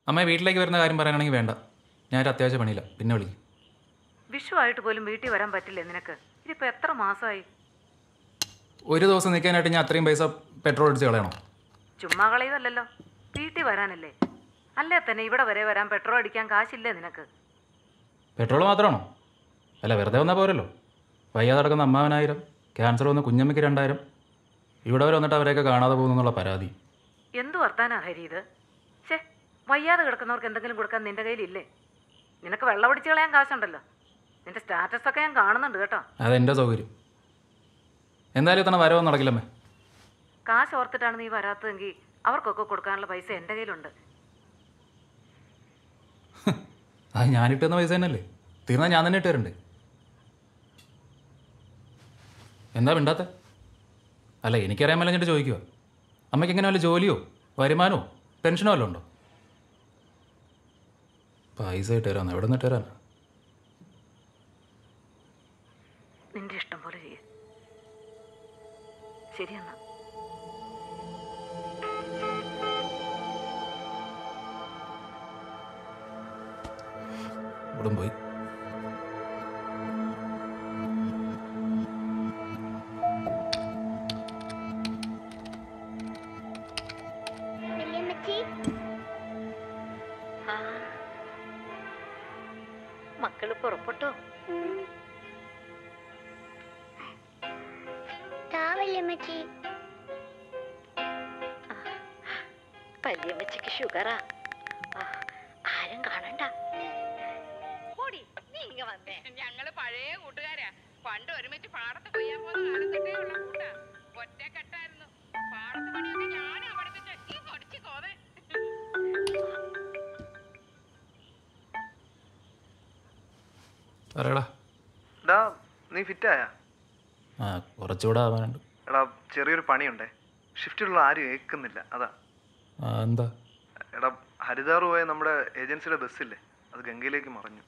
അമ്മ വീട്ടിലേക്ക് വരുന്ന കാര്യം പറയാനാണെങ്കിൽ വേണ്ട ഞാനൊരു അത്യാവശ്യ പണിയില്ല പിന്നെ വിളിക്കും വിഷു ആയിട്ട് പോലും വീട്ടിൽ വരാൻ പറ്റില്ലേ നിനക്ക് ഇതിപ്പോ എത്ര മാസമായി ഒരു ദിവസം നിൽക്കാനായിട്ട് ഞാൻ അത്രയും പൈസ പെട്രോൾ അടിച്ച് കളയണോ ചുമ്മാ കളയുമല്ലല്ലോ വീട്ടിൽ വരാനല്ലേ അല്ലേ തന്നെ ഇവിടെ വരെ വരാൻ പെട്രോൾ അടിക്കാൻ കാശില്ലേ നിനക്ക് പെട്രോൾ മാത്രമാണോ അല്ല വെറുതെ വന്നാൽ പോരല്ലോ വയ്യാതെ നടക്കുന്ന അമ്മാവനായിരം ക്യാൻസർ വന്ന കുഞ്ഞമ്മയ്ക്ക് രണ്ടായിരം ഇവിടെ വരെ വന്നിട്ട് അവരെയൊക്കെ കാണാതെ പോകുന്നു എന്നുള്ള പരാതി എന്തു വർത്താനാ ഹരി ഇത് ഛേ വയ്യാതെ കിടക്കുന്നവർക്ക് എന്തെങ്കിലും കൊടുക്കാൻ നിന്റെ കയ്യിലില്ലേ നിനക്ക് വെള്ളം അടിച്ച് കളയാൻ കാശുണ്ടല്ലോ നിന്റെ സ്റ്റാറ്റസ് ഒക്കെ ഞാൻ കാണുന്നുണ്ട് കേട്ടോ അതെൻ്റെ സൗകര്യം എന്തായാലും ഇത്തവണ വരവൊന്നും നടക്കില്ലമ്മേ കാശ് ഓർത്തിട്ടാണ് നീ വരാത്തതെങ്കിൽ അവർക്കൊക്കെ കൊടുക്കാനുള്ള പൈസ എൻ്റെ കയ്യിലുണ്ട് അത് ഞാനിട്ട് തന്ന പൈസ തന്നെയല്ലേ തീർന്നാൽ ഞാൻ തന്നെ ഇട്ട് തരണ്ടേ എന്താ മിണ്ടാത്ത അല്ല എനിക്കറിയാൻ മേലെ ഞാൻ ചോദിക്കുക അമ്മയ്ക്ക് എങ്ങനെ വല്ല ജോലിയോ വരുമാനമോ പെൻഷനോ വല്ലതും ഉണ്ടോ പൈസ ഇട്ട് തരാന്ന് എവിടെ നിന്ന് ഇട്ട് തരാനാ നിന്റെ ഇഷ്ടം പോലെ ചെയ്യ ശരിയെന്നാ ഇവിടും പോയി വല്യമ്മച്ചി മക്കള് പുറപ്പെട്ടോ താ വല്യമ്മച്ചി വല്യമ്മച്ചിക്ക് ഷുഗറാ ആരും കാണണ്ട നീ വന്നേ ഞങ്ങള് പഴയ കൂട്ടുകാരാ പണ്ട് ഒരുമിച്ച് പാടത്ത് കൊയ്യാൻ പോകുന്ന കാലത്തൊക്കെ ഉള്ള കൂട്ടാ ഒറ്റക്കെട്ടായിരുന്നു പാടത്ത് പണിയൊക്കെ ഞാനാ പഠിപ്പിച്ച ഈ കൊടിച്ചു കോതെ പറയടാ ഡാ നീ ഫിറ്റായ ആ കുറച്ചുകൂടെ ആവാനുണ്ട് എടാ ചെറിയൊരു പണിയുണ്ടേ ഷിഫ്റ്റിലുള്ള ആരും ഏൽക്കുന്നില്ല അതാ ആ, എന്താ എടാ ഹരിതാർ പോയ നമ്മുടെ ഏജൻസിയുടെ ബസ്സില്ലേ അത് ഗംഗയിലേക്ക് മറിഞ്ഞു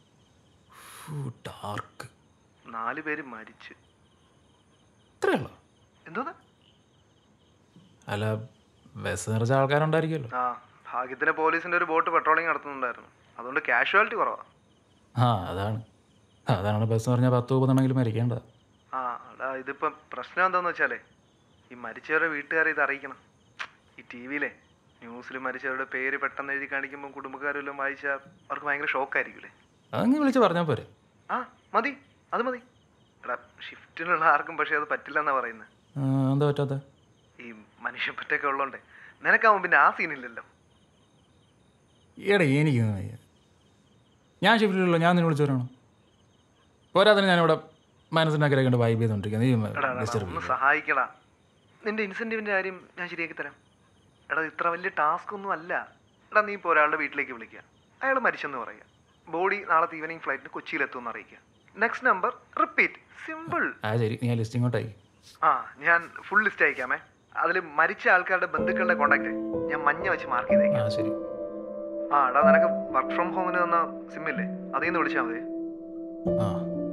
ഡാർക്ക് നാല് പേര് മരിച്ച് ഇത്രയുള്ളൂ എന്തോന്ന് അല്ല ബസ് നിറച്ച ആൾക്കാരുണ്ടായിരിക്കുമല്ലോ ആ ഭാഗ്യത്തിന് പോലീസിന്റെ ഒരു ബോട്ട് പെട്രോളിംഗ് നടത്തുന്നുണ്ടായിരുന്നു അതുകൊണ്ട് കാഷ്വാലിറ്റി കുറവാ ആ അതാണ് അതാണ് ബസ് പറഞ്ഞാൽ പത്ത് മുപ്പതെണ്ണെങ്കിലും മരിക്കേണ്ടത് ആ എടാ ഇതിപ്പം പ്രശ്നം എന്താന്ന് വെച്ചാലേ ഈ മരിച്ചവരുടെ വീട്ടുകാരെ ഇത് അറിയിക്കണം ഈ ടി വിയിലെ ന്യൂസിൽ മരിച്ചവരുടെ പേര് പെട്ടെന്ന് എഴുതി കാണിക്കുമ്പോൾ കുടുംബക്കാരെല്ലാം വായിച്ചാൽ അവർക്ക് ഭയങ്കര ഷോക്കായിരിക്കില്ലേ അതങ്ങ് വിളിച്ച് പറഞ്ഞാൽ പോരെ ആ മതി അത് മതി എടാ ഷിഫ്റ്റിലുള്ള ആർക്കും പക്ഷെ അത് പറ്റില്ല എന്നാ പറയുന്നത് ആ, എന്താ പറ്റാത്ത ഈ മനുഷ്യപ്പറ്റൊക്കെ ഉള്ളോണ്ടേ നിനക്കാവും പിന്നെ ആ സീനില്ലല്ലോ ഈയിടെ എനിക്ക് വയ്യ. ഞാൻ ഷിഫ്റ്റിലുള്ള ഞാൻ നിന്നെ വിളിച്ചു വരണം പോരാതെ ഞാനിവിടെ മനസ്സിൻ്റെ അക്കരെ കണ്ട് വൈബ് ചെയ്തുകൊണ്ടിരിക്കുന്നത് എടാ, എടാ, നീ എടാ, ഡിസ്റ്റർബ് ഒന്ന് സഹായിക്കടാ നിന്റെ ഇൻസെന്റീവിന്റെ കാര്യം ഞാൻ ശരിയാക്കി തരാം എടാ ഇത് ഇത്ര വലിയ ടാസ്ക് ഒന്നും അല്ല എടാ നീ ഇപ്പോൾ ഒരാളുടെ വീട്ടിലേക്ക് വിളിക്കുക അയാൾ മരിച്ചെന്ന് പറയുക ബോഡി നാളത്തെ ഈവനിങ് ഫ്ലൈറ്റിന് കൊച്ചിയിലെത്തുമെന്ന് അറിയിക്കുക നെക്സ്റ്റ് നമ്പർ റിപ്പീറ്റ് സിമ്പിൾ ആ ശരി നീ ആ ലിസ്റ്റ് ഇങ്ങോട്ടായി ആ ഞാൻ ഫുൾ ലിസ്റ്റ് അയക്കാമേ അതിൽ മരിച്ച ആൾക്കാരുടെ ബന്ധുക്കളുടെ കോണ്ടാക്ട് ഞാൻ മഞ്ഞ വെച്ച് മാർക്ക് ചെയ്തേക്കാം ആ ശരി ആ എടാ നിനക്ക് വർക്ക് ഫ്രം ഹോമിന് തന്ന സിമ്മില്ലേ അതിൽ നിന്ന് വിളിച്ചാൽ മതി ആ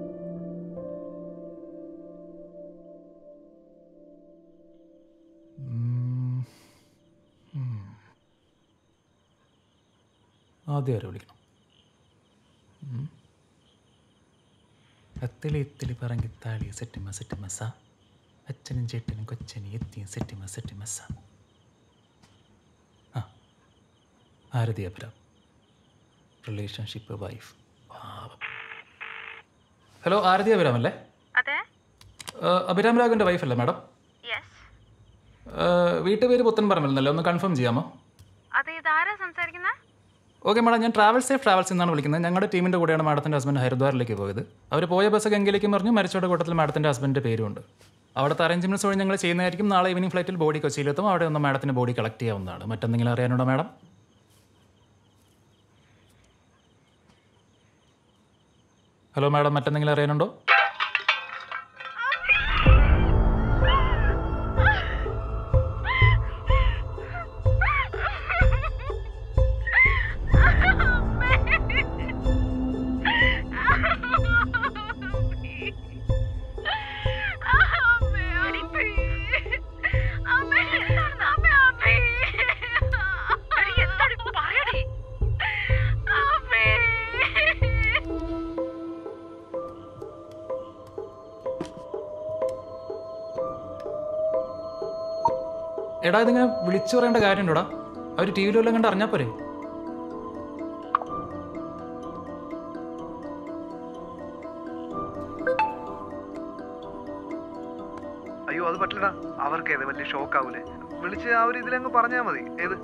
ഉം. ഉം. ആദ്യം ആരെ വിളിക്കണം ഉം. അത്തിലി ഇത്തിലി പറങ്കി താളി സെറ്റിമ സെറ്റിമസ അച്ഛനും ചേട്ടനും കൊച്ചനും എത്തിയും സെറ്റിമ സെറ്റിമസ ആ ആരതി അബ്രാം റിലേഷൻഷിപ്പ് വൈഫ് പാവം ഹലോ ആരതി അഭിരാം അല്ലേ അതെ ഏഹ്, അഭിരാം രാഘവൻ്റെ വൈഫല്ലേ മാഡം യെസ് ഏഹ്, വീട്ടുപേര് പുത്തൻ പറമ്പലെന്നല്ലേ ഒന്ന് കൺഫേം ചെയ്യാമോ അതെ ഇതാരാ സംസാരിക്കുന്നത് ഓക്കെ മാഡം ഞാൻ ട്രാവൽ സേഫ് ട്രാവൽസ് എന്നാണ് വിളിക്കുന്നത് ഞങ്ങളുടെ ടീമിൻ്റെ കൂടെയാണ് മാഡത്തിൻ്റെ ഹസ്ബൻഡ് ഹരിദ്വാറിലേക്ക് പോയത് അവർ പോയ ബസ് ഗംഗയിലേക്ക് പറഞ്ഞു മരിച്ചവരുടെ കൂട്ടത്തിൽ മാഡത്തിൻ്റെ ഹസ്ബൻഡിൻ്റെ പേരുണ്ട് അവിടുത്തെ അറേഞ്ച്മെൻറ്റ്സ് വഴി ഞങ്ങൾ ചെയ്യുന്നതായിരിക്കും നാളെ ഈവനിങ് ഫ്ലൈറ്റിൽ ബോഡി കൊച്ചിയിലെത്തും അവിടെ ഒന്ന് മാഡത്തിൻ്റെ ബോഡി കളക്ട് ചെയ്യാവുന്നതാണ് മറ്റെന്തെങ്കിലും അറിയാനുണ്ടോ മാഡം ഹലോ മാഡം മറ്റെന്തെങ്കിലും അറിയാനുണ്ടോ എടാ ഇതിങ്ങനെ വിളിച്ചു പറയേണ്ട കാര്യമുണ്ടോടാ അവർ ടി വിയിൽ വല്ലതും കണ്ട് അറിഞ്ഞാൽ പോരെ അയ്യോ അത് പറ്റില്ലടാ അവർക്ക് ഏത് വലിയ ഷോക്ക് ആവൂലേ വിളിച്ച് ആ ഒരു ഇതിലങ്ങ് പറഞ്ഞാൽ മതി ഏത്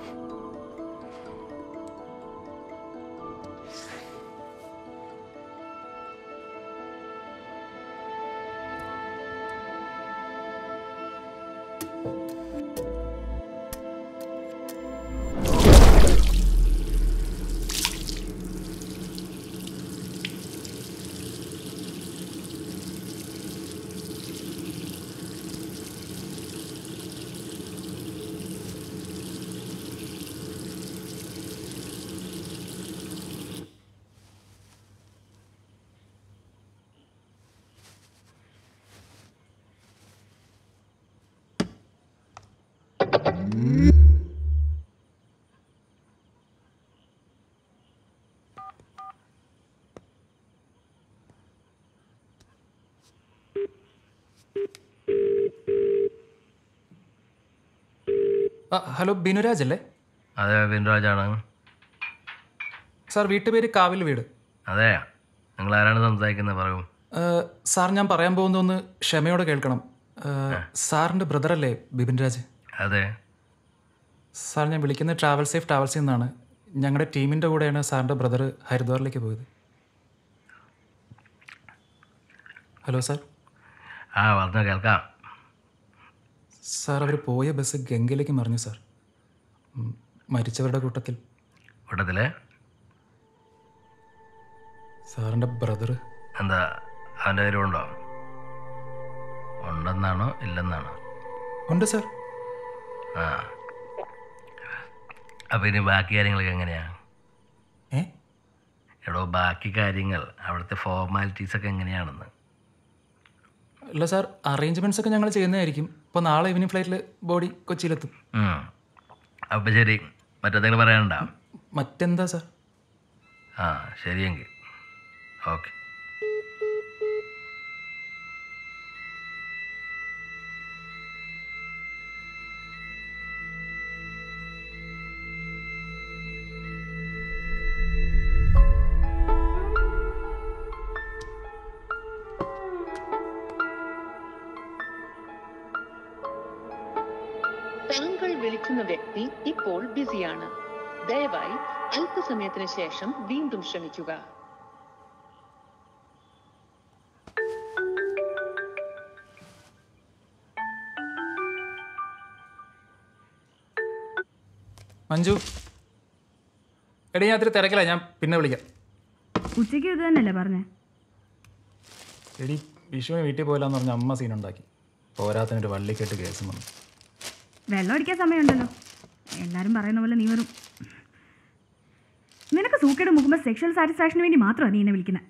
ആ, ഹലോ ബിനുരാജ് അല്ലേ അതെ ബിൻരാജാണ് സാർ വീട്ടുപേര് കാവിൽ വീട് അതെ നിങ്ങൾ ആരാണ് സംസാരിക്കുന്നത് പറയൂ ആ, സാർ ഞാൻ പറയാൻ പോകുന്നതൊന്ന് ക്ഷമയോടെ കേൾക്കണം ആ, സാറിൻ്റെ ബ്രദറല്ലേ ബിപിൻ രാജ് അതെ സാർ ഞാൻ വിളിക്കുന്നത് ട്രാവൽ സേഫ് ട്രാവൽസിൽ നിന്നാണ് ഞങ്ങളുടെ ടീമിൻ്റെ കൂടെയാണ് സാറിൻ്റെ ബ്രദർ ഹരിദ്വാറിലേക്ക് പോയത് ഹലോ സാർ ആ പറഞ്ഞു കേൾക്കാം സാർ അവർ പോയ ബസ് ഗംഗയിലേക്ക് മറിഞ്ഞു സാർ ഉം, മരിച്ചവരുടെ കൂട്ടത്തിൽ കൂട്ടത്തിലെ സാറിൻ്റെ ബ്രദർ എന്താ അവൻ്റെ പേരുണ്ടോ ഉണ്ടെന്നാണോ ഇല്ലെന്നാണോ ഉണ്ട് സാർ ആ അപ്പം ഇനി ബാക്കി കാര്യങ്ങളൊക്കെ എങ്ങനെയാണ് ഏ എടോ ബാക്കി കാര്യങ്ങൾ അവിടുത്തെ ഫോർമാലിറ്റീസ് ഒക്കെ എങ്ങനെയാണെന്ന് അല്ല സാർ അറേഞ്ച്മെൻറ്റ്സ് ഒക്കെ ഞങ്ങൾ ചെയ്യുന്നതായിരിക്കും ഇപ്പോൾ നാളെ ഈവനിങ് ഫ്ലൈറ്റിൽ ബോഡി കൊച്ചിയിലെത്തും ഉം. അപ്പം ശരി മറ്റെന്തെങ്കിലും പറയാനുണ്ടോ മറ്റെന്താ സാർ ആ ശരിയെങ്കിൽ ഓക്കെ താങ്കൾ വിളിക്കുന്ന വ്യക്തി ഇപ്പോൾ ബിസിയാണ് ദയവായി അല്പസമയത്തിന് ശേഷം വീണ്ടും ശ്രമിക്കുക മഞ്ജു എടീ ഞാൻ അത്തിരി തിരക്കില്ല ഞാൻ പിന്നെ വിളിക്കാം ഉച്ചയ്ക്ക് ഇത് തന്നെയല്ലേ പറഞ്ഞേ എടി വിഷുവിന് വീട്ടിൽ പോയില്ലാന്ന് പറഞ്ഞ അമ്മ സീനുണ്ടാക്കി പോരാത്തതിനൊരു വള്ളിക്കെട്ട് കേസും വന്നു വെള്ളം അടിക്കാൻ സമയമുണ്ടല്ലോ എല്ലാരും പറയുന്ന പോലെ നീ വെറും നിനക്ക് സൂക്കേട് മുക്കുമ്പോൾ സെക്ഷൽ സാറ്റിസ്ഫാക്ഷന് വേണ്ടി മാത്രമാണ് നീ എന്നെ വിളിക്കുന്നത്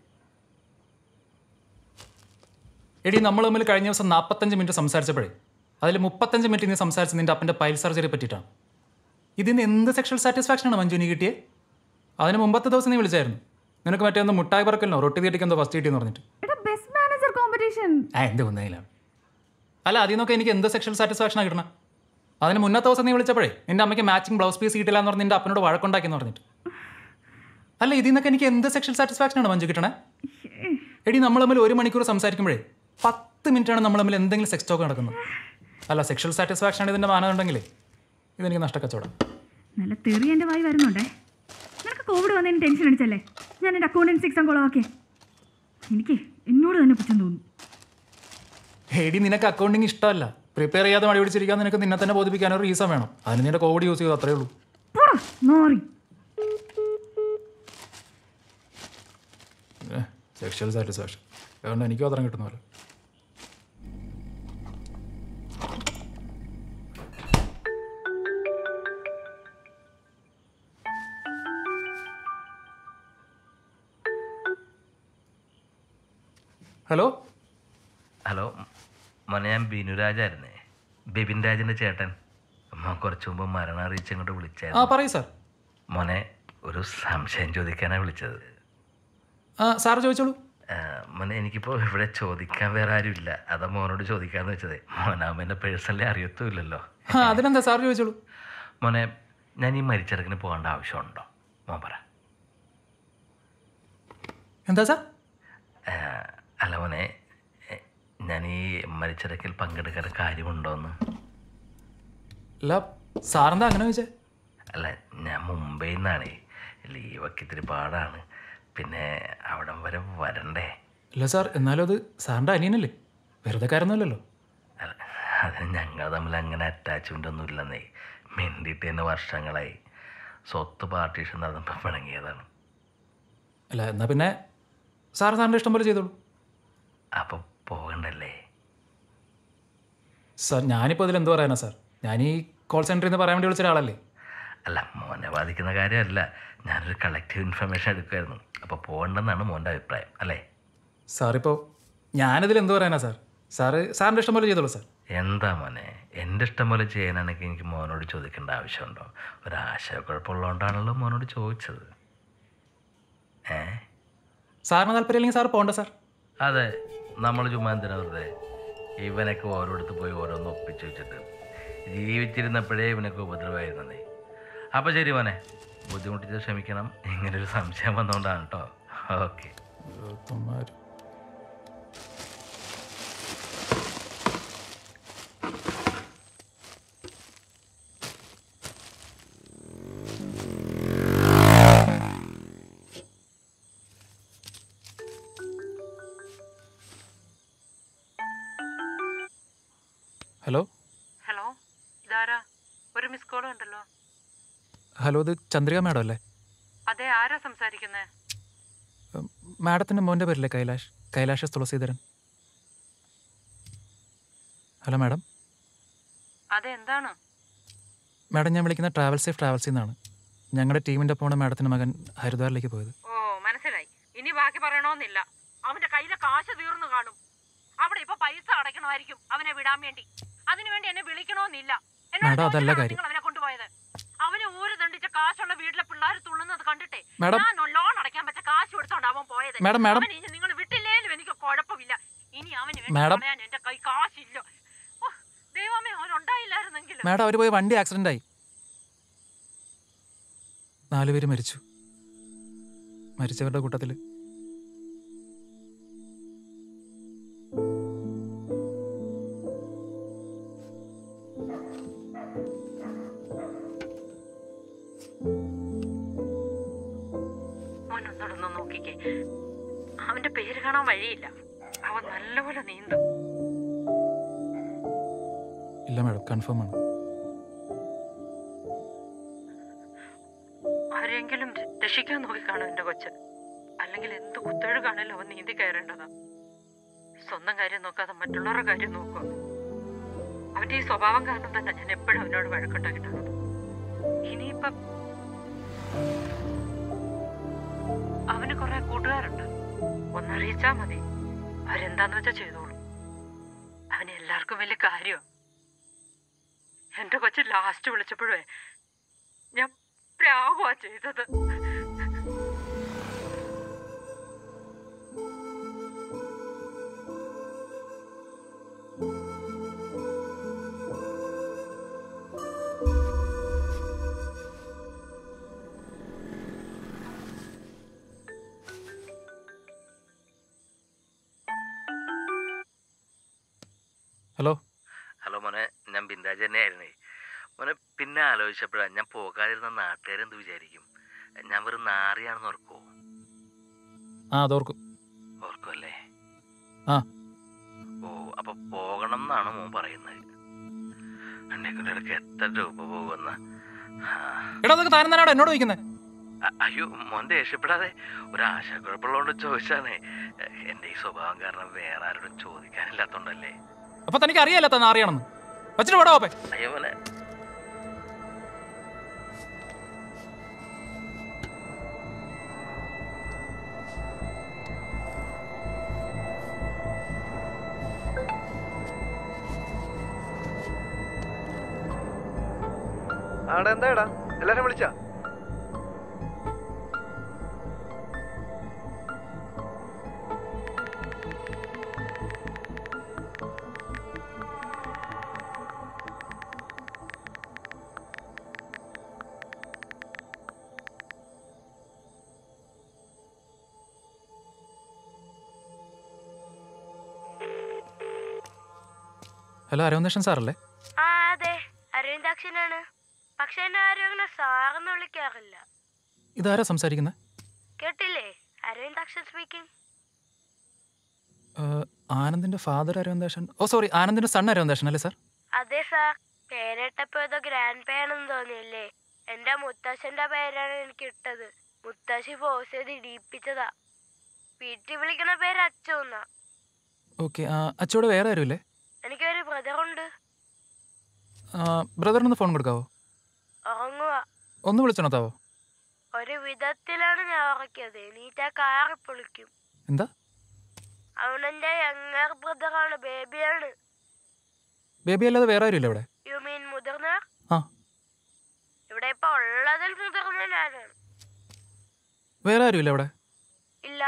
എടി നമ്മൾ തമ്മിൽ കഴിഞ്ഞ ദിവസം നാൽപ്പത്തഞ്ച് മിനിറ്റ് സംസാരിച്ചപ്പോഴേ അതിൽ മുപ്പത്തഞ്ച് മിനിറ്റ് നീ സംസാരിച്ച് നിന്റെ അപ്പൻ്റെ പൈൽ സർജറി പറ്റിയിട്ടാണ് ഇതിന് എന്ത് സെക്ഷൽ സാറ്റിസ്ഫാക്ഷനാണ് മഞ്ജു നീ കിട്ടിയേ അതിന് മുമ്പത്തെ ദിവസം നീ വിളിച്ചായിരുന്നു നിനക്ക് മറ്റേ ഒന്ന് മുട്ടായി പറക്കലിനോ റൊട്ടി തീറ്റിക്കെന്തോ ഫസ്റ്റ് കിട്ടിയെന്ന് പറഞ്ഞിട്ട് എടാ ബെസ്റ്റ് മാനേജർ കോമ്പറ്റീഷൻ ആ എന്ത് ഒന്നേലാണ് അല്ല അതിൽ നിന്നൊക്കെ എനിക്ക് എന്ത് സെക്ഷൽ സാറ്റിസ്ഫാക്ഷനാണ് കിട്ടണം അതിന് മുന്നത്തെ ദിവസം നീ വിളിച്ചപ്പോഴേ നിന്റെ അമ്മയ്ക്ക് മാച്ചിങ് ബ്ലൗസ് പീസ് കിട്ടില്ല എന്ന് പറഞ്ഞ് നിന്റെ അപ്പനോട് വഴക്കുണ്ടാക്കിയെന്ന് പറഞ്ഞിട്ട് അല്ല ഇതിൽ നിന്നൊക്കെ എനിക്ക് എന്ത് സെക്ഷൽ സാറ്റിസ്ഫാക്ഷനാണ് മഞ്ജു കിട്ടണേ എടി നമ്മൾ തമ്മിൽ ഒരു മണിക്കൂർ സംസാരിക്കുമ്പോഴേ പത്ത് മിനിറ്റാണ് നമ്മൾ തമ്മിൽ എന്തെങ്കിലും സെക്സ് ടോക്ക് നടക്കുന്നത് അല്ല സെക്ഷൽ സാറ്റിസ്ഫാക്ഷൻ ആണ് ഇതിൻ്റെ മാനദണ്ഡമെങ്കിലേ ഇതെനിക്ക് നഷ്ടക്കച്ചവടം നല്ല തെറി എൻ്റെ വായി വരുന്നുണ്ടേ നിനക്ക് കോവിഡ് വന്നതിന് ടെൻഷൻ അടിച്ചല്ലേ ഞാൻ എൻ്റെ അക്കൗണ്ടൻസി എക്സാം കൊളവാക്കിയേ എനിക്ക് എന്നോട് തന്നെ കുറ്റം തോന്നുന്നു എടി നിനക്ക് അക്കൗണ്ടിങ് ഇഷ്ടമല്ല പ്രിപ്പയർ ചെയ്യാതെ മടി പിടിച്ചിരിക്കാൻ നിനക്ക് നിന്നെ തന്നെ ബോധിപ്പിക്കാൻ ഒരു റീസൺ വേണം അതിന് നിന്റെ കോവിഡ് യൂസ് ചെയ്തു അത്രേ ഉള്ളൂ പോടാ നോറി സെക്ഷൽ സാറ്റിസ്ഫാക്ഷൻ അതുകൊണ്ട് എനിക്കും അത്രയും കിട്ടുന്ന പോലെ ഹലോ ഹലോ മോനെ ഞാൻ ബിനുരാജായിരുന്നേ ബിപിൻ രാജിൻ്റെ ചേട്ടൻ അമ്മ കുറച്ച് മുമ്പ് മരണം അറിയിച്ച് ഇങ്ങോട്ട് ആ വിളിച്ചായിരുന്നു പറയൂ സാർ മോനെ ഒരു സംശയം ചോദിക്കാനാണ് വിളിച്ചത് ആ സാർ ചോദിച്ചോളൂ മോനെ എനിക്കിപ്പോൾ ഇവിടെ ചോദിക്കാൻ വേറെ ആരുമില്ല അതാ മോനോട് ചോദിക്കാന്ന് വെച്ചത് മോനാകുമ്പോൾ എന്നെ പേഴ്സണലി അറിയത്തുമില്ലല്ലോ ആ അതിനെന്താ സാർ ചോദിച്ചോളൂ മോനെ ഞാൻ ഈ മരിച്ചിറക്കിന് പോകേണ്ട ആവശ്യമുണ്ടോ മോൻ പറ എന്താ സാർ ആ, അല്ല മോനെ എ, ഞാൻ ഈ മരിച്ചിറക്കിൽ പങ്കെടുക്കാൻ കാര്യമുണ്ടോന്ന് അല്ല സാറെന്താ അങ്ങനെ ചോദിച്ചേ അല്ല ഞാൻ മുംബൈയിൽ നിന്നാണേ ലീവൊക്കെ ഇത്തിരി പാടാണ് പിന്നെ അവിടം വരെ വരണ്ടേ ഇല്ല സാർ എന്നാലും അത് സാറിൻ്റെ അനിയനല്ലേ വെറുതെ കാര്യമൊന്നുമല്ലല്ലോ അല്ല, അതിന് ഞങ്ങൾ തമ്മിൽ അങ്ങനെ അറ്റാച്ച്മെൻ്റ് ഒന്നും ഇല്ലെന്നേ മിണ്ടിയിട്ട് തന്നെ വർഷങ്ങളായി സ്വത്ത് പാർട്ടീഷൻ നടന്നപ്പോൾ പിണങ്ങിയതാണ് അല്ല എന്നാൽ പിന്നെ സാർ സാറിൻ്റെ ഇഷ്ടം പോലെ ചെയ്തോളൂ അപ്പോൾ പോകണ്ടല്ലേ സാർ ഞാനിപ്പോൾ അതിൽ എന്ത് പറയാനാ സാർ ഞാൻ ഈ കോൾ സെൻറ്ററിൽ നിന്ന് പറയാൻ വേണ്ടി വിളിച്ച ഒരാളല്ലേ അല്ല മോനെ ബാധിക്കുന്ന കാര്യമല്ല ഞാനൊരു കളക്റ്റീവ് ഇൻഫർമേഷൻ എടുക്കുമായിരുന്നു അപ്പോൾ പോകണ്ടെന്നാണ് മോൻ്റെ അഭിപ്രായം അല്ലേ സാറിപ്പോൾ ഞാനിതിൽ എന്ത് പറയാനാ സാർ സാറ് സാറിൻ്റെ ഇഷ്ടം പോലെ ചെയ്തോളൂ സാർ എന്താ മോനെ എൻ്റെ ഇഷ്ടം പോലെ ചെയ്യാനാണെങ്കിൽ എനിക്ക് മോനോട് ചോദിക്കേണ്ട ആവശ്യമുണ്ടോ ഒരാശയക്കുഴപ്പമുള്ളതുകൊണ്ടാണല്ലോ മോനോട് ചോദിച്ചത് ഏ സാറിന് താല്പര്യമില്ലെങ്കിൽ സാർ പോകണ്ട സാർ അതെ നമ്മൾ ചുമ്മാ എന്തിനാ വെറുതെ ഇവനൊക്കെ ഓരോരുത്ത് പോയി ഓരോന്ന് ഒപ്പിച്ച് വെച്ചിട്ട് ജീവിച്ചിരുന്നപ്പോഴേ ഇവനൊക്കെ ഉപദ്രവമായിരുന്നതേ അപ്പോൾ ശരി മോനെ ബുദ്ധിമുട്ടിച്ച് ക്ഷമിക്കണം ഇങ്ങനൊരു സംശയം വന്നുകൊണ്ടാണ് കേട്ടോ ഓക്കെ ഹലോ ഹലോ ഇതാരാ ഒരു മിസ് കോൾ ഉണ്ടല്ലോ ഹലോ ഇത് ചന്ദ്രിക മാഡം അല്ലേ അതെ ആരാ സംസാരിക്കുന്നേ മാഡത്തിൻ്റെ മോൻ്റെ പേരില്ലേ കൈലാഷ് കൈലാഷ് തുളസീധരൻ ഹലോ മാഡം അതെ എന്താണ് മാഡം ഞാൻ വിളിക്കുന്ന ട്രാവൽ സേഫ് ട്രാവൽസിൽ നിന്നാണ് ഞങ്ങളുടെ ടീമിൻ്റെ ഒപ്പമാണ് മാഡത്തിൻ്റെ മകൻ ഹരിദ്വാറിലേക്ക് പോയത് ഓ മനസ്സിലായി ഇനി ബാക്കി പറയണമെന്നില്ല അവന്റെ കയ്യിലെ കാശ് തീർന്നു കാണും അവിടെ ഇപ്പൊ പൈസ അടയ്ക്കണമായിരിക്കും അവനെ വിടാൻ വേണ്ടി അതിനുവേണ്ടി എന്നെ വിളിക്കണമെന്നില്ല എന്നോട് മാഡം, അതല്ല ചോദിച്ചാണോ കാര്യം. നിങ്ങൾ അവനെ കൊണ്ടുപോയത് അവന് ഊര് ദണ്ടിച്ച കാശുള്ള വീട്ടിലെ പിള്ളേർ തുള്ളുന്നത് കണ്ടിട്ടേ മാഡം. ഞാൻ ലോൺ അടയ്ക്കാൻ പറ്റ കാശ് കൊടുത്തോണ്ട് അവൻ പോയത് മാഡം, മാഡം. അവനെ ഇനി നിങ്ങൾ വിട്ടില്ലേലും എനിക്ക് കുഴപ്പമില്ല ഇനി അവന് വേണ്ടി മാഡം. കളയാൻ എന്റെ കൈ കാശില്ല ഓ, ദൈവമേ അവൻ ഉണ്ടായില്ലായിരുന്നെങ്കിൽ മാഡം അവർ പോയി വണ്ടി ആക്സിഡൻ്റ് ആയി നാലുപേര് മരിച്ചു മരിച്ചവരുടെ കൂട്ടത്തിൽ മോൻ ഒന്നോടൊന്ന് നോക്കിക്കേ അവന്റെ പേര് കാണാൻ വഴിയില്ല അവൻ നല്ലപോലെ നീന്തും ഇല്ല മാഡം കൺഫേം ആണ് ആരെങ്കിലും ര- രക്ഷിക്കാൻ നോക്കിക്കാണും എന്റെ കൊച്ച് അല്ലെങ്കിൽ എന്ത് കുത്തൊഴുകാണല്ലോ അവൻ നീന്തി കയറേണ്ടതാ സ്വന്തം കാര്യം നോക്കാതെ മറ്റുള്ളവരുടെ കാര്യം നോക്കുക അവന്റെ ഈ സ്വഭാവം കാരണം തന്നെ ഞാൻ എപ്പോഴും അവനോട് വഴക്കുണ്ടാക്കിയിട്ടുള്ളത് ഇനിയിപ്പം അവന് കുറെ കൂട്ടുകാരുണ്ട് ഒന്നറിയിച്ചാ മതി അവരെന്താന്ന് വെച്ചാ ചെയ്തോളൂ അവന് എല്ലാവർക്കും വലിയ കാര്യമാണ് എന്റെ കൊച്ചു ലാസ്റ്റ് വിളിച്ചപ്പോഴേ ഞാൻ പ്രാവുക ചെയ്തത് ഹലോ ഹലോ മോനെ ഞാൻ ബിന്ദാജ് തന്നെയായിരുന്നേ മോനെ പിന്നെ ആലോചിച്ചപ്പോഴാണ് ഞാൻ പോകാതിരുന്ന നാട്ടുകാരെന്ത് വിചാരിക്കും ഞാൻ വെറും നാറിയാണെന്ന് ഓർക്കുമോ ആ അതോർക്കും ഓർക്കുമല്ലേ ആ. ഓ അപ്പൊ പോകണം എന്നാണ് മോൻ പറയുന്നത് എന്നെക്കൊണ്ട് ഇടയ്ക്ക് എത്ര രൂപ പോകുന്ന എടാ അതൊക്കെ താരം തന്നെയാണോ എന്നോട് ചോദിക്കുന്നത് അയ്യോ മോൻ ദേഷ്യപ്പെടാതെ ഒരു ആശയക്കുഴപ്പമുള്ളതുകൊണ്ട് ചോദിച്ചാണേ എൻ്റെ ഈ സ്വഭാവം കാരണം വേറെ ആരോടും ചോദിക്കാനില്ലാത്തോണ്ടല്ലേ അപ്പൊ തനിക്ക് അറിയാലോ താൻ അറിയണമെന്ന് വെച്ചിട്ട് പോടാ പോപ്പേ അയ്യോ മോനെ ആടെ എന്താടാ എല്ലാരും വിളിച്ചാ ഹലോ അരവിന്ദേഷൻ സാറല്ലേ ആ അതെ അരവിന്ദാക്ഷനാണ് പക്ഷെ എന്നെ ആരും അങ്ങനെ സാറെന്ന് വിളിക്കാറില്ല ഇതാരാ സംസാരിക്കുന്നത് കേട്ടില്ലേ അരവിന്ദാക്ഷൻ സ്പീക്കിംഗ് ആനന്ദിന്റെ ഫാദർ അരവിന്ദേഷൻ ഓ സോറി ആനന്ദിന്റെ സൺ അരവിന്ദേഷൻ അല്ലേ സാർ അതെ സാർ പേരിട്ടപ്പോ ഏതോ ഗ്രാൻഡ് പേരെന്ന് തോന്നിയല്ലേ എന്റെ മുത്തശ്ശന്റെ പേരാണ് എനിക്ക് ഇട്ടത് മുത്തശ്ശി ഫോഴ്സ് ചെയ്ത് ഇടിയിപ്പിച്ചതാ വീട്ടിൽ വിളിക്കണ പേര് അച്ചുന്നാ ഓക്കെ അച്ചോട് വേറെ ആരുമില്ലേ എനിക്കൊരു ബ്രദറുണ്ട് ബ്രദറിനൊന്ന് ഫോൺ കൊടുക്കാവോ ഉറങ്ങുക ഒന്ന് വിളിച്ചോണത്താവോ ഒരു വിധത്തിലാണ് ഞാൻ ഉറക്കിയത് എണീറ്റാ കാറി പൊളിക്കും എന്താ അവനെന്റെ യങ്ങർ ബ്രദറാണ് ബേബിയാണ് ബേബി അല്ലാതെ വേറെ ആരുമില്ല ഇവിടെ യു മീൻ മുതിർന്ന ആ ഇവിടെ ഇപ്പൊ ഉള്ളതിൽ മുതിർന്ന ഞാനാണ് വേറെ ആരുമില്ല ഇവിടെ ഇല്ല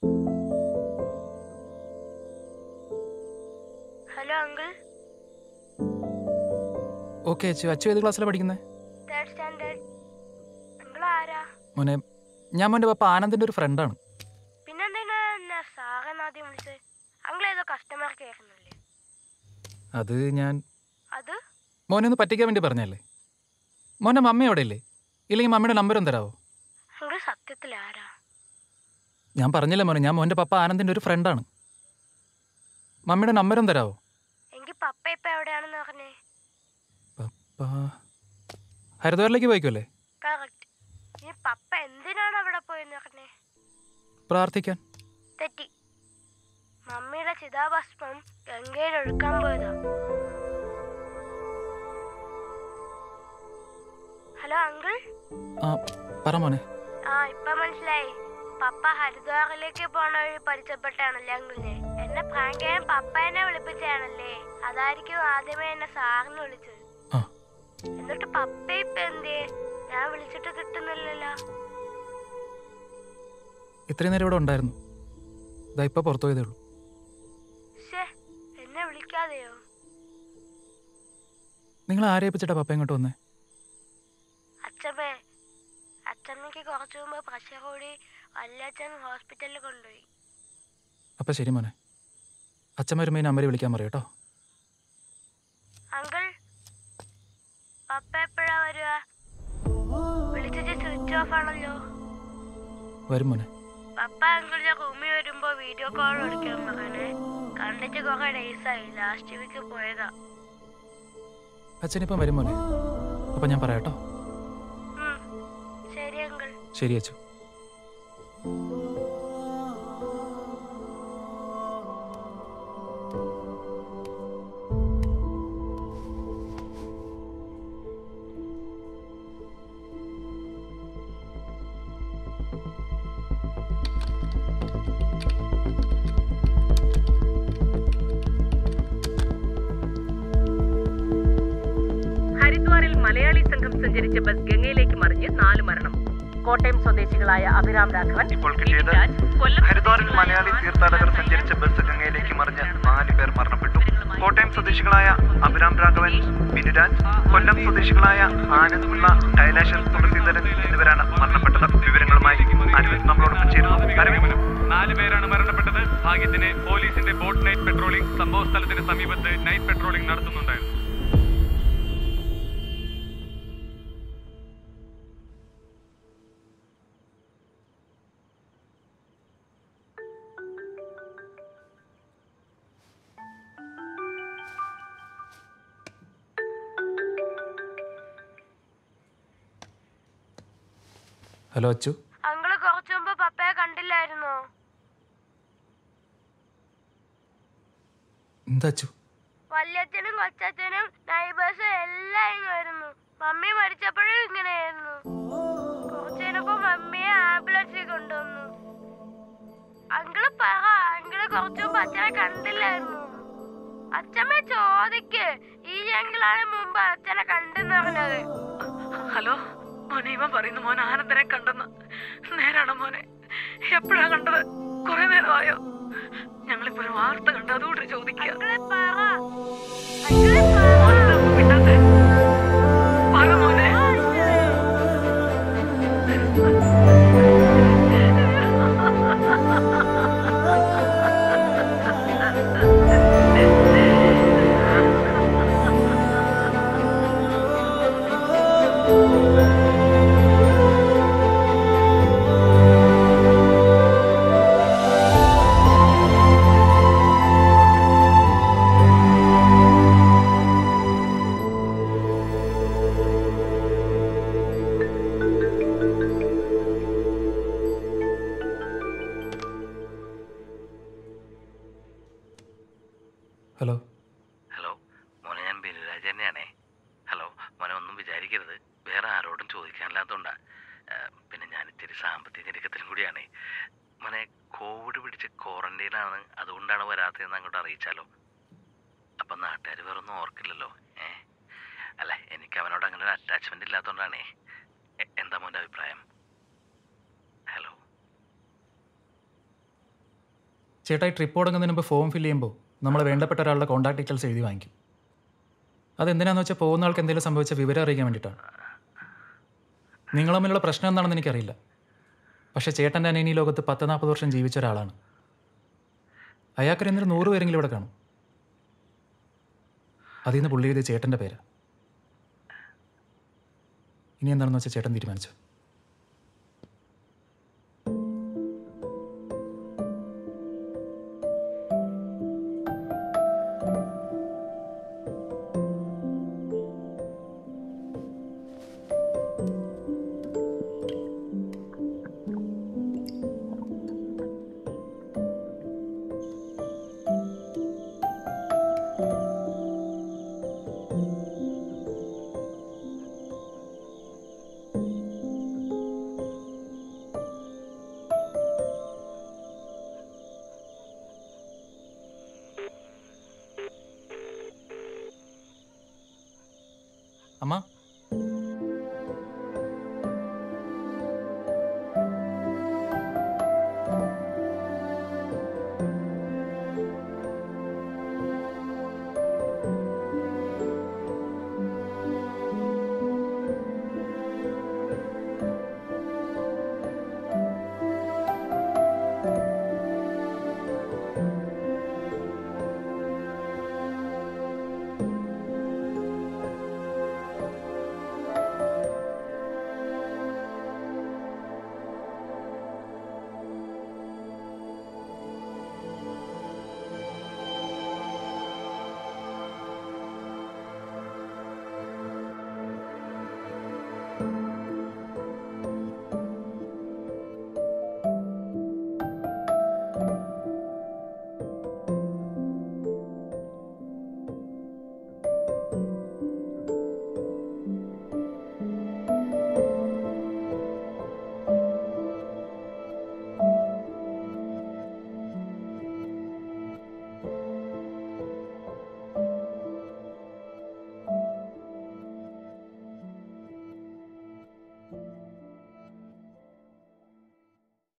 hello uncle okay Achu Achu ഏത് ക്ലാസ്സിലാണ് പഠിക്കുന്നത് തേർഡ് സ്റ്റാൻഡേർഡ് അങ്കിൾ ആരാ മോനെ ഞാൻ മോൻ്റെ പപ്പ ആനന്ദിന്റെ ഒരു ഫ്രണ്ടാണ് പിന്നെന്തിനാ എന്നെ സാറൻ ആദ്യം വിളിച്ചത് അങ്കിൾ ഏതോ കസ്റ്റമർ കയറുന്നില്ലേ അത് ഞാൻ അത് മോനെ ഒന്ന് പറ്റിക്കാൻ വേണ്ടി പറഞ്ഞല്ലേ മോൻ്റെ മമ്മി അവിടെ ഇല്ലേ ഇല്ലെങ്കിൽ മമ്മിയുടെ നമ്പർ ഒന്ന് തരാവോ അങ്കിൾ സത്യത്തിൽ ആരാ ഞാൻ പറഞ്ഞില്ല മോനെ ഞാൻ മോൻ്റെ പപ്പ ആനന്ദിന്റെ ഒരു ഫ്രണ്ടാണ് മമ്മിയുടെ നമ്പരും തരാവോ എങ്കിൽ പപ്പ ഇപ്പൊ എവിടെയാണെന്ന് പറഞ്ഞേ പപ്പ ഹരിദ്വാറിലേക്ക് പോയിക്കോല്ലേ കറക്റ്റ് ഇനി പപ്പ എന്തിനാണ് അവിടെ പോയെന്ന് പറഞ്ഞേ പ്രാർത്ഥിക്കാൻ തെറ്റി മമ്മിയുടെ ചിതാഭസ്മം ഗംഗയിൽ ഒഴുക്കാൻ പോയതാ ഹലോ അങ്കിൾ ആ പറ മോനെ ആ ഇപ്പൊ മനസ്സിലായി പപ്പ ഹരിദ്വാറിലേക്ക് പോണ വഴി പരിചയപ്പെട്ടാണല്ലേ അങ്കിളിനെ എന്നെ പ്രാങ്ക് ചെയ്യാൻ പപ്പ എന്നെ വിളിപ്പിച്ചാണല്ലേ അതായിരിക്കും ആദ്യമേ എന്നെ സാറിന് വിളിച്ചത് ആ എന്നിട്ട് പപ്പ ഇപ്പൊ എന്തേ ഞാൻ വിളിച്ചിട്ട് കിട്ടുന്നില്ലല്ലോ ഇത്രയും നേരം ഇവിടെ ഉണ്ടായിരുന്നു ഇതാ ഇപ്പം പുറത്തു പോയതേ ഉള്ളൂ ശ്ശേ എന്നെ വിളിക്കാതെയോ നിങ്ങൾ ആരെ ഏൽപ്പിച്ചിട്ടാ പപ്പ ഇങ്ങോട്ട് വന്നേ അച്ഛമ്മേ അച്ഛമ്മയ്ക്ക് കുറച്ചു മുമ്പ് പ്രഷർ കൂടി വല്യച്ഛൻ ഹോസ്പിറ്റലിൽ കൊണ്ടുപോയി അപ്പം ശരി മോനെ അച്ഛൻ വരുമ്പോൾ ഈ നമ്പർ വിളിക്കാൻ പറയും കേട്ടോ അങ്കിൾ പപ്പ എപ്പോഴാ വരിക വിളിച്ചിട്ട് സ്വിച്ച് ഓഫ് ആണല്ലോ വരും മോനെ പപ്പ അങ്കിളിന്റെ റൂമിൽ വരുമ്പോ വീഡിയോ കോൾ വിളിക്കാൻ പറയണേ കണ്ടിട്ട് കുറെ ഡേയ്സ് ആയി ലാസ്റ്റ് വീക്ക് പോയതാ അച്ഛനിപ്പം വരും മോനെ അപ്പം ഞാൻ പറയാം കേട്ടോ ഉം. ശരി അങ്കിൾ ശരി അച്ചു ഹരിദ്വാറിൽ മലയാളി സംഘം സഞ്ചരിച്ച ബസ് ഗംഗയിലേക്ക് മറിഞ്ഞ് നാല് മരണം കോട്ടയം സ്വദേശികളായ അഭിരാം രാഘവൻ ഇപ്പോൾ കിട്ടിയത് ബിബിൻ രാജ്, കൊല്ലം ഹരിദ്വാറിൽ സ്വദേശികളായ മലയാളി ആനന്ദ് തീർത്ഥാടകർ നായർ, സഞ്ചരിച്ച ബസ് ഗംഗയിലേക്ക് മറിഞ്ഞ് നാല് പേർ മരണപ്പെട്ടു കോട്ടയം സ്വദേശികളായ അഭിരാം രാഘവൻ ബിനുരാജ് കൊല്ലം സ്വദേശികളായ ആനന്ദ്പിള്ള കൈലാശർ തുളസീധരൻ എന്നിവരാണ് മരണപ്പെട്ടത് വിവരങ്ങളുമായി അരവിന്ദ് നമ്മളോടൊപ്പം ചേരുന്നു അരവിന്ദ് നാല് പേരാണ് മരണപ്പെട്ടത് ഭാഗ്യത്തിന് പോലീസിന്റെ ബോട്ട് നൈറ്റ് പെട്രോളിംഗ് സംഭവ സ്ഥലത്തിന് സമീപത്ത് നൈറ്റ് പെട്രോളിംഗ് നടത്തുന്നുണ്ടായിരുന്നു ഹലോ അച്ചു അങ്കിള് കുറച്ചു മുമ്പ് പപ്പയെ കണ്ടില്ലായിരുന്നോ എന്താ അച്ചു വല്യച്ഛനും കൊച്ചച്ഛനും നൈബേഴ്സും എല്ലാം ഇങ്ങായിരുന്നു മമ്മി മരിച്ചപ്പോഴും ഇങ്ങനെയായിരുന്നു കുറച്ചു കഴിഞ്ഞപ്പോ മമ്മിയെ ആംബുലൻസിൽ കൊണ്ടുവന്നു അങ്കിള് പറ അങ്കിള് കുറച്ചു മുമ്പ് അച്ഛനെ കണ്ടില്ലായിരുന്നു അച്ഛമ്മ ചോദിക്ക് ഈ ഞങ്ങളാണ് മുമ്പ് അച്ഛനെ കണ്ടെന്ന് പറഞ്ഞത് ഹലോ മോനെ ഇവൻ പറയുന്നു മോൻ ആനന്ദനെ കണ്ടെന്ന് നേരാണോ മോനെ എപ്പോഴാ കണ്ടത് കുറെ നേരമായോ ഞങ്ങളിപ്പോ ഒരു വാർത്ത കണ്ടു അതുകൊണ്ട് ചോദിക്കുക അങ്കിളെ പറ അങ്കിളെ പറ മോനെന്താ മിണ്ടാത്തെ? പറ മോനെ ഹലോ ഹലോ മോനെ ഞാൻ ബിനുരാജ് തന്നെയാണേ ഹലോ മോനെ ഒന്നും വിചാരിക്കരുത് വേറെ ആരോടും ചോദിക്കാനില്ലാത്തതുകൊണ്ടാ ആ, പിന്നെ ഞാൻ ഇത്തിരി സാമ്പത്തിക ഞെരുക്കത്തിലും കൂടിയാണേ മോനെ കോവിഡ് പിടിച്ച് ക്വാറന്റൈനാണ് അതുകൊണ്ടാണ് വരാത്തതെന്ന് അങ്ങോട്ട് അറിയിച്ചാലോ അപ്പം നാട്ടുകാർ വേറൊന്നും ഓർക്കില്ലല്ലോ ഏ അല്ല എനിക്ക് അവനോട് അങ്ങനെ ഒരു അറ്റാച്ച്മെന്റ് ഇല്ലാത്തതുകൊണ്ടാണേ എ- എന്താ മോൻ്റെ അഭിപ്രായം ഹലോ ചേട്ടാ ഈ ട്രിപ്പ് തുടങ്ങുന്നതിന് മുമ്പ് ഫോം ഫില്ല് ചെയ്യുമ്പോൾ നമ്മൾ വേണ്ടപ്പെട്ട ഒരാളുടെ കോൺടാക്ട് ഡീറ്റെയിൽസ് എഴുതി വാങ്ങിക്കും അതെന്തിനാന്ന് വെച്ചാൽ പോകുന്ന ആൾക്ക് എന്തെങ്കിലും സംഭവിച്ച വിവരം അറിയിക്കാൻ വേണ്ടിയിട്ടാണ് നിങ്ങൾ തമ്മിലുള്ള പ്രശ്നം എന്താണെന്ന് എനിക്കറിയില്ല പക്ഷേ ചേട്ടൻ്റെ അനിയൻ ഈ ലോകത്ത് പത്ത് നാൽപ്പത് വർഷം ജീവിച്ച ഒരാളാണ് അയാൾക്കൊരു എന്തൊരു നൂറ് പേരെങ്കിലും ഇവിടെ കാണും അതിൽ നിന്ന് പുള്ളി എഴുതിയ ചേട്ടൻ്റെ പേരാ ഇനി എന്താണെന്ന് വെച്ചാൽ ചേട്ടൻ തീരുമാനിച്ചു